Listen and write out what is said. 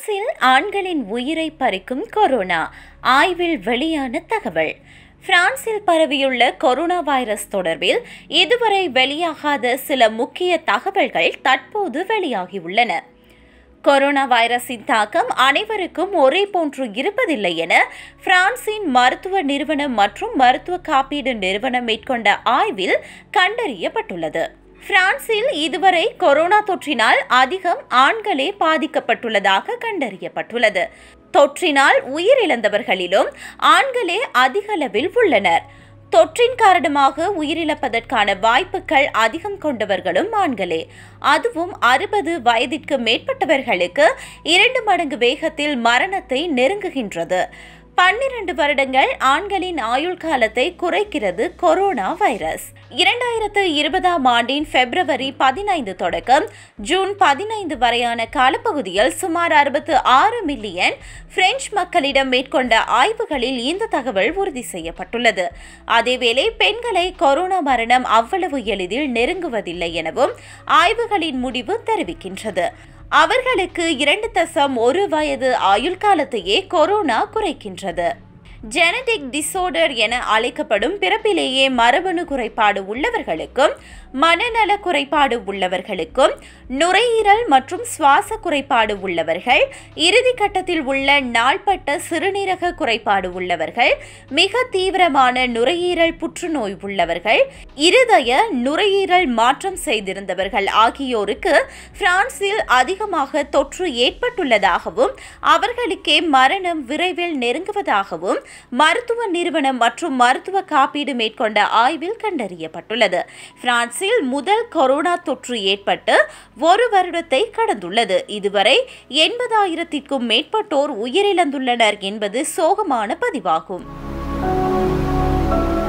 பிரான்சில் ஆண்களின் உயிரை பறிக்கும் கொரோனா ஆய்வில் வெளியான தகவல் பிரான்சில் பரவியுள்ள கொரோனா வைரஸ் தொடர்பில் இதுவரை வெளியாகாத சில முக்கிய தகவல்கள் தற்போது வெளியாகியுள்ளன கொரோனா வைரஸின் தாக்கம் அனைவருக்கும் ஒரே போன்று இருப்பதில்லை என பிரான்சின் மருத்துவ நிறுவனம் மற்றும் மருத்துவ காப்பீடு நிறுவனம் மேற்கொண்ட ஆய்வில் கண்டறியப்பட்டுள்ளது பிரான்சில் இதுவரை கொரோனா தொற்றினால் அதிகம் ஆண்களே பாதிக்கப்பட்டுள்ளதாக கண்டறியப்பட்டுள்ளது தொற்றினால் உயிரிழந்தவர்களிலும் ஆண்களே அதிகளவில் உள்ளனர் தொற்றின் காரணமாக உயிரிழப்பதற்கான வாய்ப்புகள் அதிகம் கொண்டவர்களும் ஆண்களே அதுவும் அறுபது வயதிற்கு மேற்பட்டவர்களுக்கு இரண்டு மடங்கு வேகத்தில் மரணத்தை நெருங்குகின்றது பன்னிரண்டு வருடங்கள் ஆண்களின் ஆயுள் காலத்தை குறைக்கிறது கொரோனா வைரஸ் இரண்டாயிரத்து இருபதாம் ஆண்டின் பிப்ரவரி பதினைந்து தொடக்கம் ஜூன் பதினைந்து வரையான காலப்பகுதியில் சுமார் அறுபத்து ஆறு மில்லியன் பிரெஞ்சு மக்களிடம் மேற்கொண்ட ஆய்வுகளில் இந்த தகவல் உறுதி செய்யப்பட்டுள்ளது அதேவேளை பெண்களை கொரோனா மரணம் அவ்வளவு எளிதில் நெருங்குவதில்லை எனவும் ஆய்வுகளின் முடிவு தெரிவிக்கின்றது அவர்களுக்கு இரண்டு தசம் ஒரு வயது ஆயுள் காலத்தையே கொரோனா குறைக்கின்றது ஜெனடிக் டிசோர்டர் என அழைக்கப்படும் பிறப்பிலேயே மரபணு குறைபாடு உள்ளவர்களுக்கும் மனநல குறைபாடு உள்ளவர்களுக்கும் நுரையீரல் மற்றும் சுவாச குறைபாடு உள்ளவர்கள் இறுதி கட்டத்தில் உள்ள நாள்பட்ட சிறுநீரக குறைபாடு உள்ளவர்கள் மிக தீவிரமான நுரையீரல் புற்றுநோய் உள்ளவர்கள் இருதய நுரையீரல் மாற்றம் செய்திருந்தவர்கள் ஆகியோருக்கு பிரான்சில் அதிகமாக தொற்று ஏற்பட்டுள்ளதாகவும் அவர்களுக்கே மரணம் விரைவில் நெருங்குவதாகவும் மருத்துவ நிறுவனம் மற்றும் மருத்துவ காப்பீடு மேற்கொண்ட ஆய்வில் கண்டறியப்பட்டுள்ளது பிரான்சில் முதல் கொரோனா தொற்று ஏற்பட்டு ஒரு வருடத்தை கடந்துள்ளது இதுவரை எண்பதாயிரத்திற்கும் மேற்பட்டோர் உயிரிழந்துள்ளனர் என்பது சோகமான பதிவாகும்